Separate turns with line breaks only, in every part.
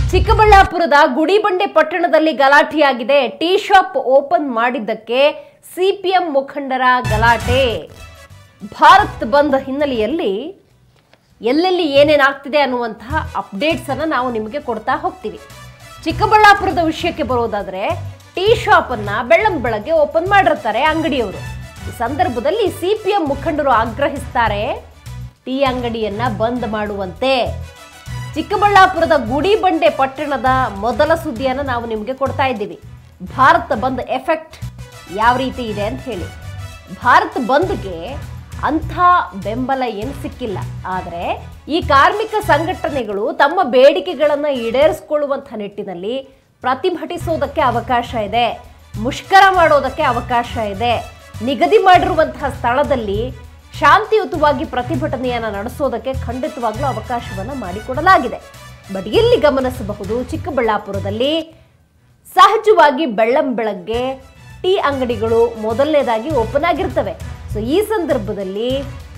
ಚಿಕ್ಕಬಳ್ಳಾಪುರದ ಗುಡಿಬಂಡೆ ಪಟ್ಟಣದಲ್ಲಿ ಗಲಾಟೆಯಾಗಿದೆ ಟೀ ಶಾಪ್ ಓಪನ್ ಮಾಡಿದ್ದಕ್ಕೆ ಸಿಪಿಎಂ ಮುಖಂಡರ ಗಲಾಟೆ ಭಾರತ್ ಬಂದ್ ಹಿನ್ನೆಲೆಯಲ್ಲಿ ಎಲ್ಲೆಲ್ಲಿ ಏನೇನಾಗ್ತಿದೆ ಅನ್ನುವಂತಹ ಅಪ್ಡೇಟ್ಸ್ ಅನ್ನ ನಾವು ನಿಮಗೆ ಕೊಡ್ತಾ ಹೋಗ್ತೀವಿ ಚಿಕ್ಕಬಳ್ಳಾಪುರದ ವಿಷಯಕ್ಕೆ ಬರೋದಾದ್ರೆ ಟೀ ಶಾಪ್ ಅನ್ನ ಬೆಳ್ಳಂ ಬೆಳಗ್ಗೆ ಓಪನ್ ಮಾಡಿರ್ತಾರೆ ಅಂಗಡಿಯವರು ಈ ಸಂದರ್ಭದಲ್ಲಿ ಸಿಪಿಎಂ ಮುಖಂಡರು ಆಗ್ರಹಿಸ್ತಾರೆ ಟೀ ಅಂಗಡಿಯನ್ನ ಬಂದ್ ಮಾಡುವಂತೆ ಚಿಕ್ಕಬಳ್ಳಾಪುರದ ಗುಡಿಬಂಡೆ ಪಟ್ಟಣದ ಮೊದಲ ಸುದ್ದಿಯನ್ನು ನಾವು ನಿಮಗೆ ಕೊಡ್ತಾ ಇದ್ದೀವಿ ಭಾರತ್ ಬಂದ್ ಎಫೆಕ್ಟ್ ಯಾವ ರೀತಿ ಇದೆ ಅಂತ ಹೇಳಿ ಭಾರತ್ ಬಂದ್ಗೆ ಅಂಥ ಬೆಂಬಲ ಏನು ಸಿಕ್ಕಿಲ್ಲ ಆದರೆ ಈ ಕಾರ್ಮಿಕ ಸಂಘಟನೆಗಳು ತಮ್ಮ ಬೇಡಿಕೆಗಳನ್ನು ಈಡೇರಿಸಿಕೊಳ್ಳುವಂಥ ನಿಟ್ಟಿನಲ್ಲಿ ಪ್ರತಿಭಟಿಸೋದಕ್ಕೆ ಅವಕಾಶ ಇದೆ ಮುಷ್ಕರ ಮಾಡೋದಕ್ಕೆ ಅವಕಾಶ ಇದೆ ನಿಗದಿ ಮಾಡಿರುವಂತಹ ಸ್ಥಳದಲ್ಲಿ ಶಾಂತಿಯುತವಾಗಿ ಪ್ರತಿಭಟನೆಯನ್ನು ನಡೆಸೋದಕ್ಕೆ ಖಂಡಿತವಾಗ್ಲೂ ಅವಕಾಶವನ್ನು ಮಾಡಿಕೊಡಲಾಗಿದೆ ಬಟ್ ಇಲ್ಲಿ ಗಮನಿಸಬಹುದು ಚಿಕ್ಕಬಳ್ಳಾಪುರದಲ್ಲಿ ಸಹಜವಾಗಿ ಬೆಳ್ಳಂ ಬೆಳಗ್ಗೆ ಟೀ ಅಂಗಡಿಗಳು ಮೊದಲನೇದಾಗಿ ಓಪನ್ ಆಗಿರ್ತವೆ ಸೊ ಈ ಸಂದರ್ಭದಲ್ಲಿ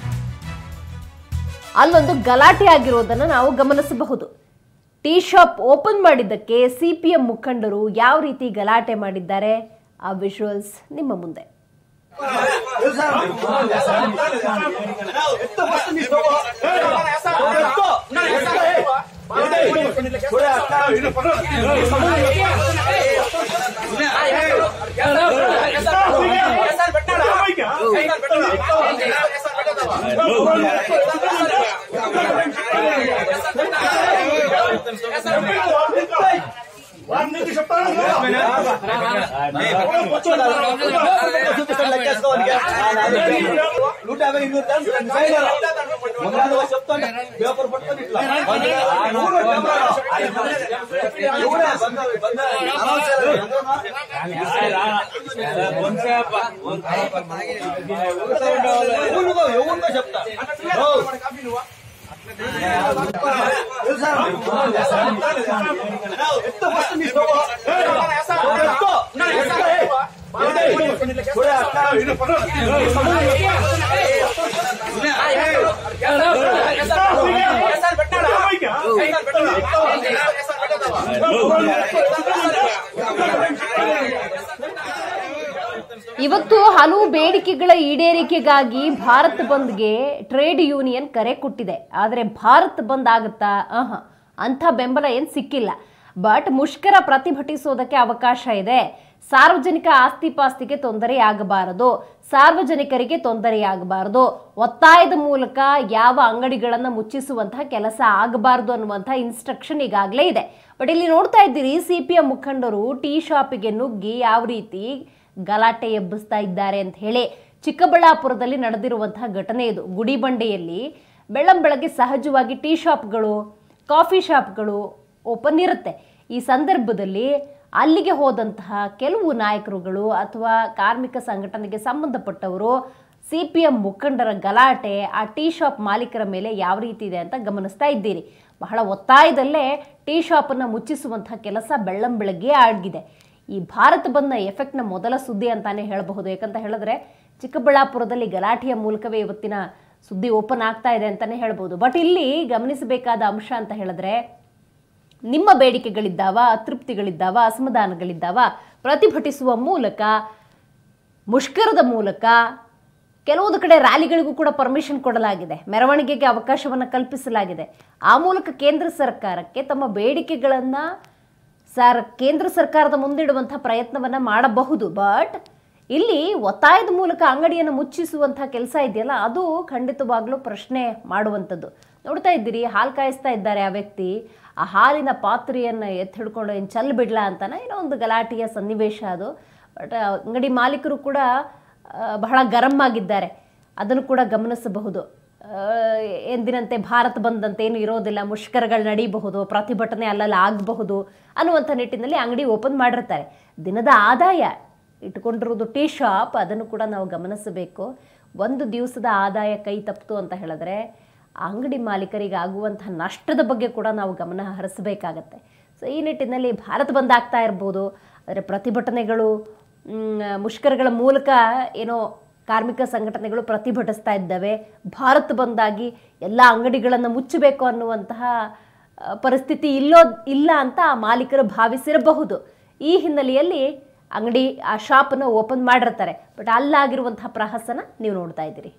ಅಲ್ಲೊಂದು ಗಲಾಟೆ ಆಗಿರೋದನ್ನು ನಾವು ಗಮನಿಸಬಹುದು ಟೀ ಶಾಪ್ ಓಪನ್ ಮಾಡಿದ್ದಕ್ಕೆ ಸಿಪಿಎಂ ಮುಖಂಡರು ಯಾವ ರೀತಿ ಗಲಾಟೆ ಮಾಡಿದ್ದಾರೆ ಆ ವಿಜುವಲ್ಸ್ ನಿಮ್ಮ ಮುಂದೆ
నూట యాభై ఇన్నూరు చెప్తాను పేపర్ పట్టుకొని ఇట్లా ఎవరితో చెప్తా ఎత్తు ఫస్ట్ నీ స్టవ్
ಇವತ್ತು ಹಲವು ಬೇಡಿಕೆಗಳ ಈಡೇರಿಕೆಗಾಗಿ ಭಾರತ್ ಬಂದ್ಗೆ ಟ್ರೇಡ್ ಯೂನಿಯನ್ ಕರೆ ಕೊಟ್ಟಿದೆ ಆದರೆ ಭಾರತ್ ಬಂದ್ ಆಗುತ್ತಾ ಆಹಾ ಅಂಥ ಬೆಂಬಲ ಏನು ಸಿಕ್ಕಿಲ್ಲ ಬಟ್ ಮುಷ್ಕರ ಪ್ರತಿಭಟಿಸೋದಕ್ಕೆ ಅವಕಾಶ ಇದೆ ಸಾರ್ವಜನಿಕ ಆಸ್ತಿ ಪಾಸ್ತಿಗೆ ತೊಂದರೆಯಾಗಬಾರದು ಸಾರ್ವಜನಿಕರಿಗೆ ತೊಂದರೆಯಾಗಬಾರದು ಒತ್ತಾಯದ ಮೂಲಕ ಯಾವ ಅಂಗಡಿಗಳನ್ನು ಮುಚ್ಚಿಸುವಂತಹ ಕೆಲಸ ಆಗಬಾರದು ಅನ್ನುವಂಥ ಇನ್ಸ್ಟ್ರಕ್ಷನ್ ಈಗಾಗಲೇ ಇದೆ ಬಟ್ ಇಲ್ಲಿ ನೋಡ್ತಾ ಇದ್ದೀರಿ ಸಿ ಪಿ ಎಂ ಮುಖಂಡರು ಟೀ ಶಾಪಿಗೆ ನುಗ್ಗಿ ಯಾವ ರೀತಿ ಗಲಾಟೆ ಎಬ್ಬಿಸ್ತಾ ಇದ್ದಾರೆ ಅಂತ ಹೇಳಿ ಚಿಕ್ಕಬಳ್ಳಾಪುರದಲ್ಲಿ ನಡೆದಿರುವಂತಹ ಘಟನೆ ಇದು ಗುಡಿಬಂಡೆಯಲ್ಲಿ ಬೆಳ್ಳಂ ಬೆಳಗ್ಗೆ ಸಹಜವಾಗಿ ಟೀ ಶಾಪ್ಗಳು ಕಾಫಿ ಶಾಪ್ಗಳು ಓಪನ್ ಇರುತ್ತೆ ಈ ಸಂದರ್ಭದಲ್ಲಿ ಅಲ್ಲಿಗೆ ಹೋದಂತಹ ಕೆಲವು ನಾಯಕರುಗಳು ಅಥವಾ ಕಾರ್ಮಿಕ ಸಂಘಟನೆಗೆ ಸಂಬಂಧಪಟ್ಟವರು ಸಿ ಪಿ ಎಂ ಮುಖಂಡರ ಗಲಾಟೆ ಆ ಟೀ ಶಾಪ್ ಮಾಲೀಕರ ಮೇಲೆ ಯಾವ ರೀತಿ ಇದೆ ಅಂತ ಗಮನಿಸ್ತಾ ಇದ್ದೀರಿ ಬಹಳ ಒತ್ತಾಯದಲ್ಲೇ ಟೀ ಶಾಪನ್ನು ಮುಚ್ಚಿಸುವಂತಹ ಕೆಲಸ ಬೆಳ್ಳಂ ಬೆಳಗ್ಗೆ ಆಗಿದೆ ಈ ಭಾರತ ಬಂದ್ನ ಎಫೆಕ್ಟ್ನ ಮೊದಲ ಸುದ್ದಿ ಅಂತಾನೆ ಹೇಳಬಹುದು ಯಾಕಂತ ಹೇಳಿದ್ರೆ ಚಿಕ್ಕಬಳ್ಳಾಪುರದಲ್ಲಿ ಗಲಾಟೆಯ ಮೂಲಕವೇ ಇವತ್ತಿನ ಸುದ್ದಿ ಓಪನ್ ಆಗ್ತಾ ಇದೆ ಅಂತಾನೆ ಹೇಳ್ಬೋದು ಬಟ್ ಇಲ್ಲಿ ಗಮನಿಸಬೇಕಾದ ಅಂಶ ಅಂತ ಹೇಳಿದ್ರೆ ನಿಮ್ಮ ಬೇಡಿಕೆಗಳಿದ್ದಾವ ಅತೃಪ್ತಿಗಳಿದ್ದಾವ ಅಸಮಾಧಾನಗಳಿದ್ದಾವ ಪ್ರತಿಭಟಿಸುವ ಮೂಲಕ ಮುಷ್ಕರದ ಮೂಲಕ ಕೆಲವೊಂದು ಕಡೆ ರ್ಯಾಲಿಗಳಿಗೂ ಕೂಡ ಪರ್ಮಿಷನ್ ಕೊಡಲಾಗಿದೆ ಮೆರವಣಿಗೆಗೆ ಅವಕಾಶವನ್ನು ಕಲ್ಪಿಸಲಾಗಿದೆ ಆ ಮೂಲಕ ಕೇಂದ್ರ ಸರ್ಕಾರಕ್ಕೆ ತಮ್ಮ ಬೇಡಿಕೆಗಳನ್ನು ಸರ್ ಕೇಂದ್ರ ಸರ್ಕಾರದ ಮುಂದಿಡುವಂಥ ಪ್ರಯತ್ನವನ್ನು ಮಾಡಬಹುದು ಬಟ್ ಇಲ್ಲಿ ಒತ್ತಾಯದ ಮೂಲಕ ಅಂಗಡಿಯನ್ನು ಮುಚ್ಚಿಸುವಂಥ ಕೆಲಸ ಇದೆಯಲ್ಲ ಅದು ಖಂಡಿತವಾಗ್ಲೂ ಪ್ರಶ್ನೆ ಮಾಡುವಂಥದ್ದು ನೋಡ್ತಾ ಇದ್ದೀರಿ ಹಾಲು ಕಾಯಿಸ್ತಾ ಇದ್ದಾರೆ ಆ ವ್ಯಕ್ತಿ ಆ ಹಾಲಿನ ಪಾತ್ರೆಯನ್ನು ಎತ್ತಿ ಹಿಡ್ಕೊಂಡು ಏನು ಚಲ್ ಬಿಡ್ಲಾ ಅಂತಾನೆ ಏನೋ ಒಂದು ಗಲಾಟೆಯ ಸನ್ನಿವೇಶ ಅದು ಬಟ್ ಅಂಗಡಿ ಮಾಲೀಕರು ಕೂಡ ಆ, ಬಹಳ ಗರಂ ಆಗಿದ್ದಾರೆ ಅದನ್ನು ಕೂಡ ಗಮನಿಸಬಹುದು ಆ, ಎಂದಿನಂತೆ ಭಾರತ್ ಬಂದಂತೆ ಏನು ಇರೋದಿಲ್ಲ ಮುಷ್ಕರಗಳು ನಡೀಬಹುದು ಪ್ರತಿಭಟನೆ ಅಲ್ಲಲ್ಲಿ ಆಗಬಹುದು ಅನ್ನುವಂಥ ನಿಟ್ಟಿನಲ್ಲಿ ಅಂಗಡಿ ಓಪನ್ ಮಾಡಿರ್ತಾರೆ ದಿನದ ಆದಾಯ ಇಟ್ಕೊಂಡಿರೋದು ಟೀ ಶಾಪ್ ಅದನ್ನು ಕೂಡ ನಾವು ಗಮನಿಸಬೇಕು ಒಂದು ದಿವಸದ ಆದಾಯ ಕೈ ತಪ್ಪಿತು ಅಂತ ಹೇಳಿದ್ರೆ ಆ ಅಂಗಡಿ ಮಾಲೀಕರಿಗೆ ಆಗುವಂಥ ನಷ್ಟದ ಬಗ್ಗೆ ಕೂಡ ನಾವು ಗಮನ ಹರಿಸಬೇಕಾಗತ್ತೆ ಸೊ ಈ ನಿಟ್ಟಿನಲ್ಲಿ ಭಾರತ್ ಬಂದ್ ಆಗ್ತಾ ಇರ್ಬೋದು ಆದರೆ ಪ್ರತಿಭಟನೆಗಳು ಮ್, ಮುಷ್ಕರಗಳ ಮೂಲಕ ಏನೋ ಕಾರ್ಮಿಕ ಸಂಘಟನೆಗಳು ಪ್ರತಿಭಟಿಸ್ತಾ ಇದ್ದಾವೆ ಭಾರತ್ ಬಂದಾಗಿ ಎಲ್ಲ ಅಂಗಡಿಗಳನ್ನು ಮುಚ್ಚಬೇಕು ಅನ್ನುವಂತಹ ಆ, ಪರಿಸ್ಥಿತಿ ಇಲ್ಲೋ ಇಲ್ಲ ಅಂತ ಆ ಮಾಲೀಕರು ಭಾವಿಸಿರಬಹುದು ಈ ಹಿನ್ನೆಲೆಯಲ್ಲಿ ಅಂಗಡಿ ಆ ಶಾಪನ್ನು ಓಪನ್ ಮಾಡಿರ್ತಾರೆ ಬಟ್ ಅಲ್ಲಾಗಿರುವಂತಹ ಪ್ರಹಸನ ನೀವು ನೋಡ್ತಾ ಇದ್ದೀರಿ